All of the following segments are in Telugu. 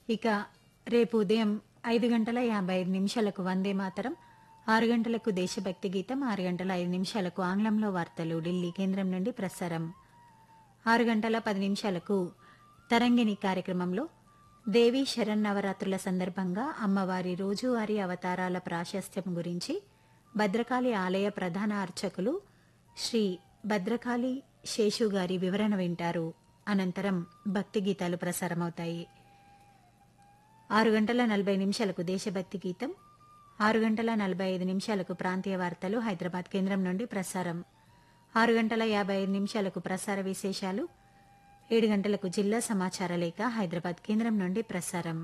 ఇక రేపు ఉదయం ఐదు గంటల యాభై ఐదు నిమిషాలకు వందే మాతరం ఆరు గంటలకు దేశభక్తి గీతం ఆరు గంటల ఐదు నిమిషాలకు ఆంగ్లంలో వార్తలు ఢిల్లీ కేంద్రం నుండి ప్రసారం ఆరు గంటల పది నిమిషాలకు తరంగిణి కార్యక్రమంలో దేవీ శరన్నవరాత్రుల సందర్భంగా అమ్మవారి రోజువారీ అవతారాల ప్రాశస్త్యం గురించి భద్రకాళి ఆలయ ప్రధాన అర్చకులు శ్రీ భద్రకాళి శేషు గారి వివరణ వింటారు అనంతరం భక్తి గీతాలు ప్రసారమవుతాయి ఆరు గంటల నలభై నిమిషాలకు దేశభక్తి గీతం ఆరు గంటల నలభై ఐదు నిమిషాలకు ప్రాంతీయ వార్తలు హైదరాబాద్ కేంద్రం నుండి ప్రసారం ఆరు గంటల యాభై ఐదు నిమిషాలకు ప్రసార విశేషాలు ఏడు గంటలకు జిల్లా సమాచార లేఖ హైదరాబాద్ కేంద్రం నుండి ప్రసారం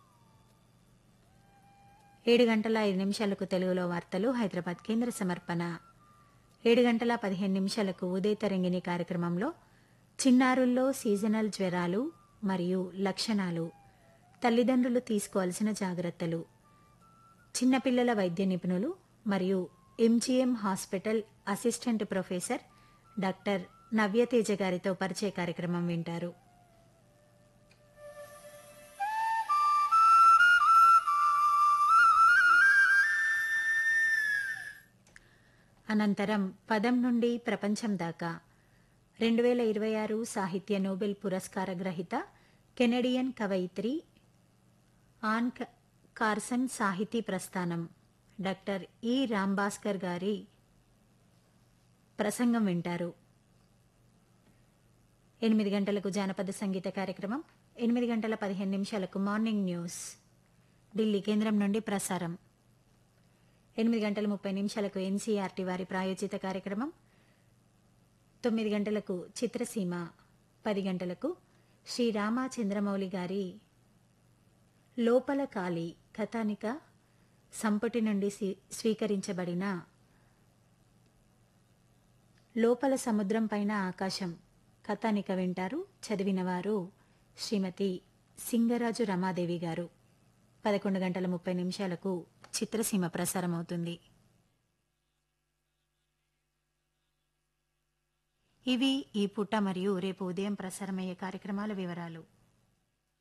ఏడు గంటల ఐదు నిమిషాలకు తెలుగులో వార్తలు హైదరాబాద్ కేంద్ర సమర్పణ ఏడు గంటల పదిహేను నిమిషాలకు ఉదయ తరంగిణి కార్యక్రమంలో చిన్నారుల్లో సీజనల్ జ్వరాలు మరియు లక్షణాలు తల్లిదండ్రులు తీసుకోవాల్సిన జాగ్రత్తలు చిన్నపిల్లల వైద్య నిపుణులు మరియు MGM hospital assistant professor doctor Navyateja గారితో పరిచయ కార్యక్రమం వింటారు అనంతరం పదం నుండి ప్రపంచం దాకా రెండు వేల ఇరవై ఆరు సాహిత్య నోబెల్ పురస్కార గ్రహీత కెనడియన్ కవయిత్రి ఆన్ క- కార్సన్ సాహితీ ప్రస్థానం డాక్టర్ ఈ రాంభాస్కర్ గారి ప్రసంగం వింటారు ఎనిమిది గంటలకు జానపద సంగీత కార్యక్రమం ఎనిమిది గంటల పదిహేను నిమిషాలకు మార్నింగ్ న్యూస్ ఢిల్లీ కేంద్రం నుండి ప్రసారం ఎనిమిది గంటల ముప్పై నిమిషాలకు ఎన్సీఆర్టీ వారి ప్రాయోజిత కార్యక్రమం తొమ్మిది గంటలకు చిత్రసీమ పది గంటలకు శ్రీ రామచంద్రమౌళి గారి లోపల కాలి కథానిక సంపుటి నుండి స్వీ- స్వీకరించబడిన లోపల సముద్రం పైన ఆకాశం కథానిక వింటారు చదివినవారు శ్రీమతి సింగరాజు రమాదేవి గారు పదకొండు గంటల ముప్పై నిమిషాలకు చిత్రసీమ ప్రసారమవుతుంది ఇవి ఈ పుట్ట మరియు రేపు ఉదయం ప్రసారమయ్యే కార్యక్రమాల వివరాలు